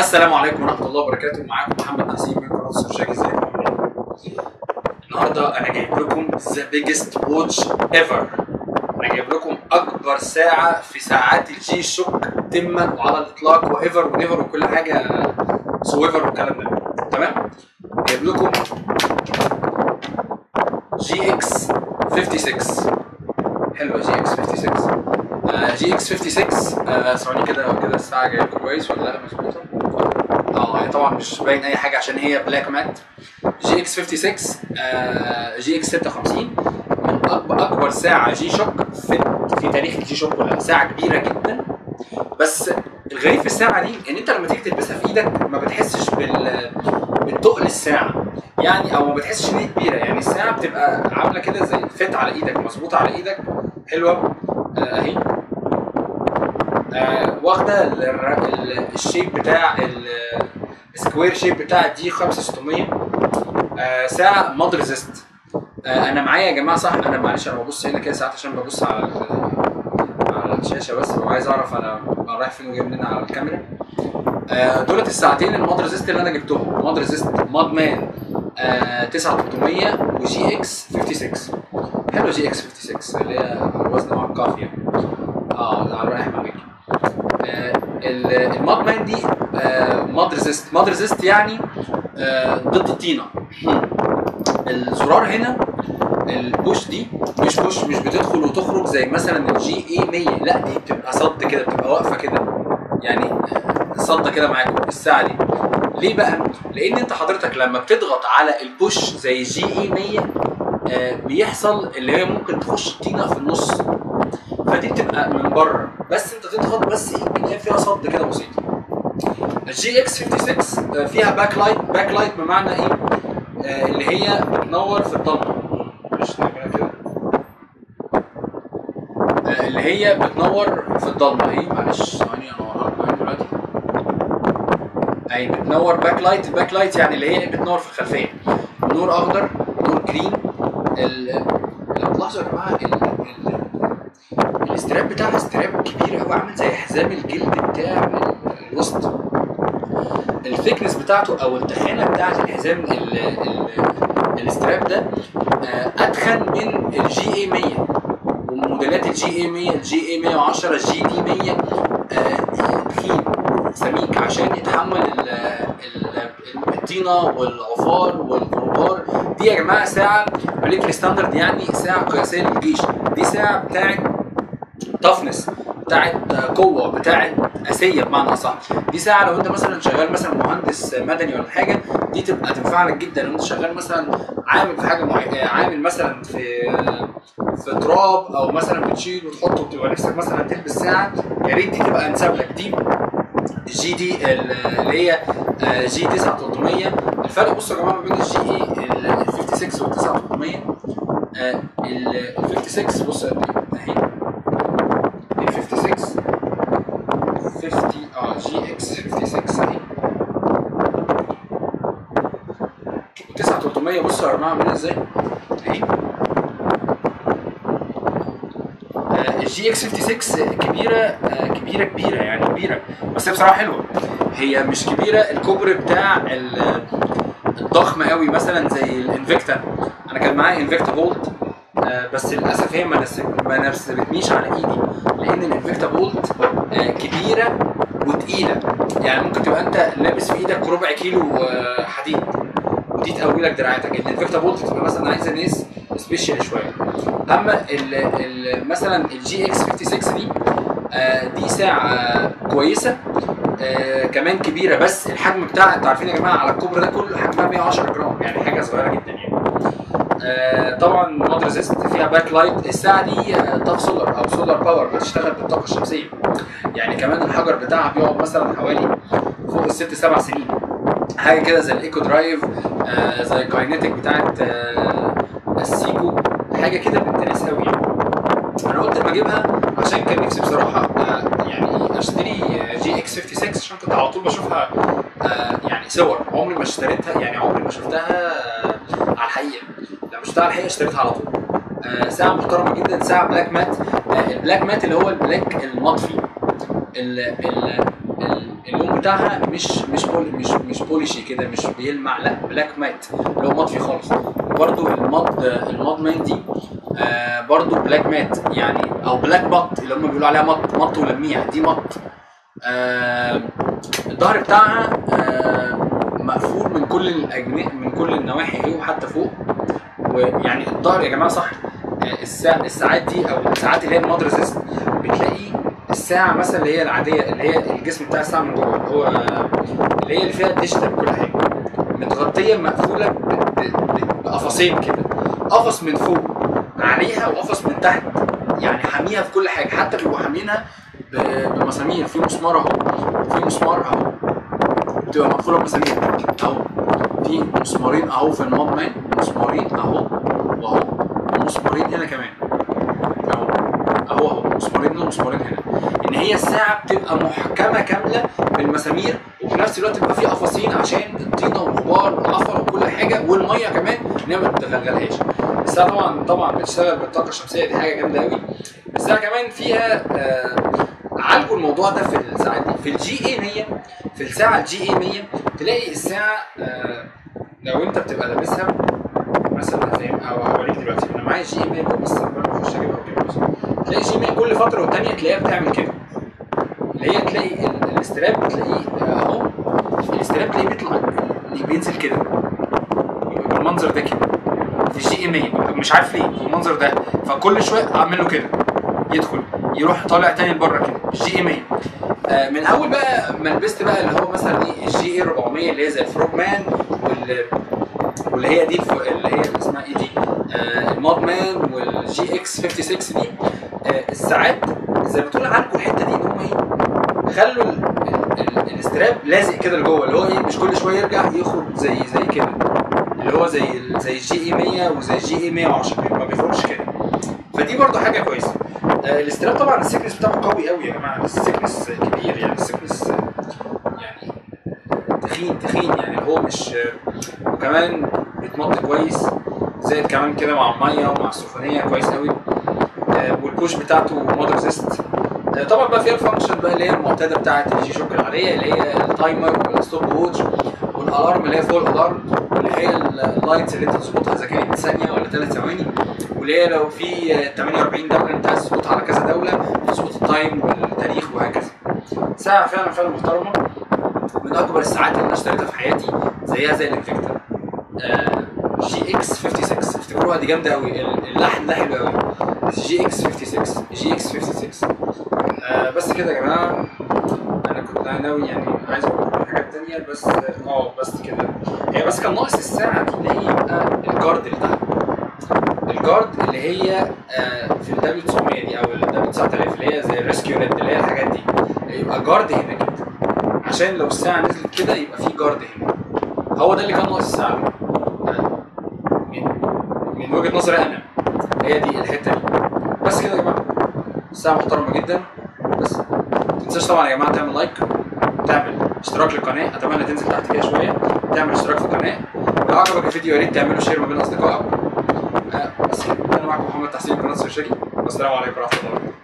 السلام عليكم ورحمه الله وبركاته معاكم محمد نسيم من قناه سرشاك ازيكم النهارده انا جايب لكم ذا بيجست واتش ايفر انا جايب لكم اكبر ساعه في ساعات الجي شوك تما وعلى الاطلاق وايفر ونيفر وكل حاجه سويفر والكلام ده تمام جايب لكم جي اكس 56 حلوه جي اكس 56 آه، جي اكس 56 آه، ثواني كده كده الساعه جايه كويس ولا لا مظبوطه اه هي طبعا مش باين اي حاجه عشان هي بلاك مات جي اكس 56 آه، جي اكس 56 من اكبر اكبر ساعه جي شوك في في تاريخ الجي شوك كلها ساعه كبيره جدا بس الغريب في الساعه دي ان انت لما تيجي تلبسها في ايدك ما بتحسش بال بالتقل الساعه يعني او ما بتحسش ان هي كبيره يعني الساعه بتبقى عامله كده زي فت على ايدك مظبوطه على ايدك حلوه آه، اهي آه، واخده ال- ال- الشيب بتاع ال- السكوير شيب بتاع دي 5600 آه، ساعه ماد ريزيست آه، انا معايا يا جماعه صح انا معلش انا ببص هنا كده ساعات عشان ببص على ال- على الشاشه بس وعايز اعرف انا أنا رايح فين وجاي منين على الكاميرا آه، دولت الساعتين الماد ريزيست اللي انا جبتهم ماد ريزيست ماد مان آه 9300 وجي اكس 56 حلو جي اكس 56 اللي هي الوزن مع القافيه اه على رايح مع ميكي آه، ال- الماد مان دي آه، ماد ريزيست ماد ريزيست يعني آه، ضد الطينه الزرار هنا البوش دي مش بوش مش بتدخل وتخرج زي مثلا الجي اي 100 لا دي بتبقى صد كده بتبقى واقفه كده يعني آه، صد كده معاكم الساعه دي ليه بقى؟ لان انت حضرتك لما بتضغط على البوش زي جي اي 100 آه، بيحصل اللي هي ممكن تخش الطينه في النص فدي بتبقى من بره بس انت تضغط بس ايه اللي هي فيها صد كده بسيط الجي اكس 56 آه، فيها باك لايت باك لايت بمعنى ايه آه، اللي هي بتنور في الضلمه مش نعملها كده آه، اللي هي بتنور في الضلمه اهي معلش ثواني انورها لكم اهي دلوقتي اهي بتنور باك لايت الباك لايت يعني اللي هي بتنور في الخلفيه نور اخضر نور جرين ال- لو تلاحظوا يا جماعه ال... ال... الاستراب بتاعها استراب كبير قوي عامل زي حزام الجلد بتاع ال- الوسط الثيكنس بتاعته او التخانه بتاعت الحزام ال... ال... الاستراب ده آه، اتخن من الجي اي 100 وموديلات الجي اي 100 الجي اي 110 الجي دي 100 آه، تخين سميك عشان يتحمل ال- ال- الطينه والعفار والغبار دي يا جماعه ساعه مليتري ستاندرد يعني ساعه قياسيه للجيش دي ساعه بتاعت تفنس بتاعت قوه بتاعت اسيه بمعنى اصح دي ساعه لو انت مثلا شغال مثلا مهندس مدني ولا حاجه دي تبقى تنفع لك جدا لو انت شغال مثلا عامل في حاجه معينه عامل مثلا في في تراب او مثلا بتشيل وتحط وتبقى نفسك مثلا تلبس ساعه يا ريت دي تبقى انسب لك دي الجي دي ال- اللي هي آه، جي 9300 الفرق بصوا يا جماعه ما بين الجي اي ال 56 وال 9300 آه، ال 56 بصوا قد ايه اهي ال 56 50 اه جي اكس 56 اهي و 9300 بصوا يا جماعه عاملين ازاي اهي آه، الجي اكس 56 كبيره آه، كبيره كبيره يعني كبيره بس هي بصراحه حلوه هي مش كبيره الكوبري بتاع ال- الضخم قوي مثلا زي الانفيكتا انا كان معايا انفيكتا بولت آه، بس للاسف هي ما نسب- ما نسبتنيش على ايدي لان الانفيكتا بولت آه، كبيره وتقيله يعني ممكن تبقى انت لابس في ايدك ربع كيلو آه، حديد ودي تقوي لك دراعاتك الانفيكتا بولت تبقى مثلا عايزه ناس سبيشال شويه اما ال ال مثلا الجي اكس 56 دي آه، دي ساعه كويسه آه، كمان كبيره بس الحجم بتاعها انتوا عارفين يا جماعه على الكوبري ده كله حجمها 110 جرام يعني حاجه صغيره جدا يعني آه، طبعا مود ريزيست فيها باك لايت الساعه دي آه، طاق سولار او سولار باور بتشتغل بالطاقه الشمسيه يعني كمان الحجر بتاعها بيقعد مثلا حوالي فوق الست سبع سنين حاجه كده زي الايكو درايف آه زي كاينتيك بتاعت آه السيكو حاجه كده بنت ناس قوي يعني انا قلت اما اجيبها عشان كان نفسي بصراحه آه يعني اشتري جي اكس 56 عشان كنت على طول بشوفها آه يعني صور عمري ما اشتريتها يعني عمري ما شفتها آه على الحقيقه لما شفتها على الحقيقه اشتريتها على طول آه ساعه محترمه جدا ساعه بلاك مات آه البلاك مات اللي هو البلاك المطفي ال ال ال- اللون بتاعها مش مش بول مش مش بوليشي كده مش بيلمع لا بلاك مات اللي هو مطفي خالص وبرده المط المط مان دي آه برضو بلاك مات يعني او بلاك مط اللي هم بيقولوا عليها مط مط ولميع دي مط آه الظهر بتاعها آه مقفول من كل الاجنحه من كل النواحي اهي وحتى فوق ويعني الظهر يا جماعه صح آه، الساعة الساعات دي او الساعات اللي هي الماد ريزيست بتلاقي الساعة مثلا اللي هي العادية اللي هي الجسم بتاع الساعة من جوه اللي هو اللي هي اللي فيها ديجيتال كل حاجة متغطية مقفولة ب- ب- ب- بقفصين كده قفص من فوق عليها وقفص من تحت يعني حاميها في كل حاجة حتى بيبقوا حامينها ب- بمسامير في مسمار اهو في مسمار اهو بتبقى مقفولة بمسامير اهو في مسمارين اهو في الماد مان مسمارين اهو واهو ومسمارين هنا كمان اهو اهو اهو مسمارين هنا ومسمارين هنا ان هي الساعه بتبقى محكمه كامله بالمسامير وفي نفس الوقت بيبقى فيه قفصين عشان الطينه والغبار والعفر وكل حاجه والميه كمان ان هي ما تتغلغلهاش الساعه طبعا طبعا بتشتغل بالطاقه الشمسيه دي حاجه جامده قوي الساعه كمان فيها آه عالجوا الموضوع ده في الساعات دي في الجي اي 100 في الساعه الجي اي 100 تلاقي الساعه آه لو انت بتبقى لابسها مثلا فاهم او هوريك دلوقتي انا معايا جي 100 جوه بس أنا بخش اجيبها وكده بس. تلاقي جي 100 كل فتره والتانيه تلاقيها بتعمل كده اللي هي تلاقي ال- الاستراب بتلاقيه آه، اهو الاستراب تلاقيه بيطلع بينزل كده يبقى بالمنظر ده كده في الجي 100 مش عارف ليه المنظر ده فكل شويه اعمل له كده يدخل يروح طالع تاني لبره كده الجي 100 آه، من اول بقى ما لبست بقى اللي هو مثلا ايه الجي اي 400 اللي هي زي الفروج مان وال واللي هي دي الف... اللي هي اسمها ايه دي آه الماد مان والجي اكس 56 دي آه الساعات زي ما بتقول عالجوا الحته دي ان هم ايه خلوا ال... ال... ال... الاستراب لازق كده لجوه اللي هو ايه مش كل شويه يرجع يخرج زي زي كده اللي هو زي ال... زي الجي اي 100 وزي الجي اي 110 ما بيخرجش كده فدي برضو حاجه كويسه آه الاستراب طبعا السكنس بتاعه قوي قوي يا جماعه السكنس كبير يعني السكنس يعني تخين تخين يعني هو مش وكمان بيتمط كويس زائد كمان كده مع الميه ومع السخونيه كويس قوي آه، والكوش بتاعته مود ريزيست آه، طبعا بقى فيها الفانكشن بقى اللي هي المعتاده بتاعه الجي شوك العاديه اللي هي التايمر والستوب ووتش والالارم اللي هي فول الارم واللي هي اللايتس اللي انت تظبطها اذا كانت ثانيه ولا ثلاث ثواني واللي هي لو في آه، 48 دوله انت عايز تظبطها على كذا دوله تظبط التايم والتاريخ وهكذا ساعه فعلا فعلا محترمه من اكبر الساعات اللي انا اشتريتها في حياتي زيها زي الانفكتر جي اكس 56 افتكروها دي جامده قوي اللحن ده حلو قوي جي اكس 56 جي اكس 56 آه بس كده يا جماعه انا كنت ناوي يعني عايز اقول لكم حاجات تانية بس اه بس كده هي بس كان ناقص الساعه دي اللي هي يبقى الجارد اللي تحت الجارد اللي هي آه في الدبليو 900 دي او الدبليو 9000 اللي هي زي الريسكيو ريد اللي هي الحاجات دي يبقى جارد هنا كده عشان لو الساعه نزلت كده يبقى في جارد هنا هو ده اللي كان ناقص الساعه آه، من من وجهه نظري انا هي دي الحته دي بس كده يا جماعه الساعه محترمه جدا بس ما تنساش طبعا يا جماعه تعمل لايك تعمل اشتراك للقناه اتمنى تنزل تحت كده شويه تعمل اشتراك في القناه لو عجبك الفيديو يا ريت تعمله شير ما بين اصدقائك آه، بس كده انا معكم محمد تحسين قناه سيرشري والسلام عليكم ورحمه الله وبركاته